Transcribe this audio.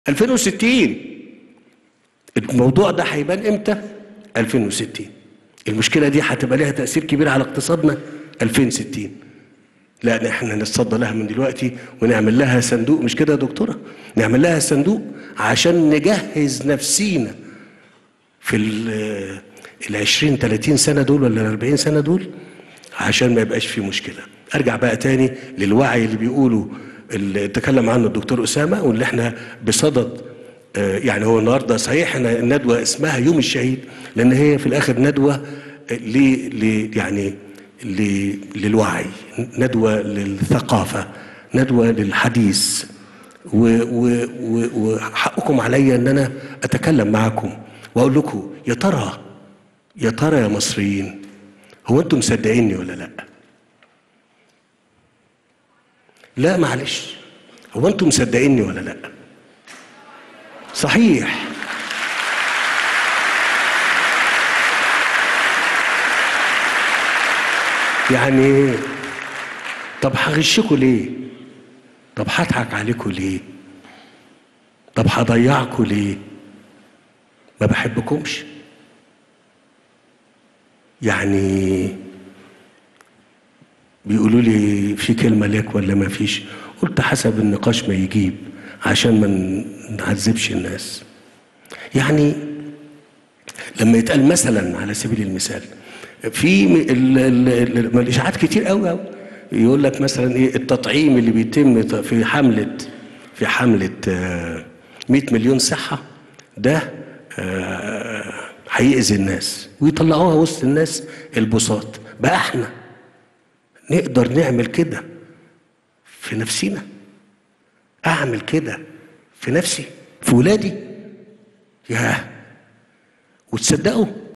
2060 الموضوع ده هيبان امتى 2060 المشكله دي هتبقى لها تاثير كبير على اقتصادنا 2060 لا احنا نتصدى لها من دلوقتي ونعمل لها صندوق مش كده يا دكتوره نعمل لها صندوق عشان نجهز نفسينا في ال 20 30 سنه دول ولا ال 40 سنه دول عشان ما يبقاش في مشكله ارجع بقى تاني للوعي اللي بيقولوا اللي تكلم عنه الدكتور اسامه واللي احنا بصدد آه، يعني هو النهارده صحيح إن الندوه اسمها يوم الشهيد لان هي في الاخر ندوه ل ل يعني ل للوعي ندوه للثقافه ندوه للحديث و- و- و- وحقكم عليا ان انا اتكلم معكم واقول لكم يا ترى يا ترى يا مصريين هو انتم مصدقيني ولا لا؟ لا معلش هو انتم مصدقيني ولا لا؟ صحيح يعني طب هغشكوا ليه؟ طب هضحك عليكم ليه؟ طب هضيعكم ليه؟ ما بحبكمش يعني بيقولوا لي في كلمة ليك ولا ما فيش قلت حسب النقاش ما يجيب عشان ما نعذبش الناس يعني لما يتقال مثلا على سبيل المثال في م- ال- ال- ال- الاشاعات كتير قوي قوي يقول لك مثلا ايه التطعيم اللي بيتم ت- في حمله في حمله آه، 100 مليون صحه ده آه، هيأذي الناس ويطلعوها وسط الناس البساط بقى احنا نقدر نعمل كده في نفسنا اعمل كده في نفسي في ولادي ياه وتصدقوا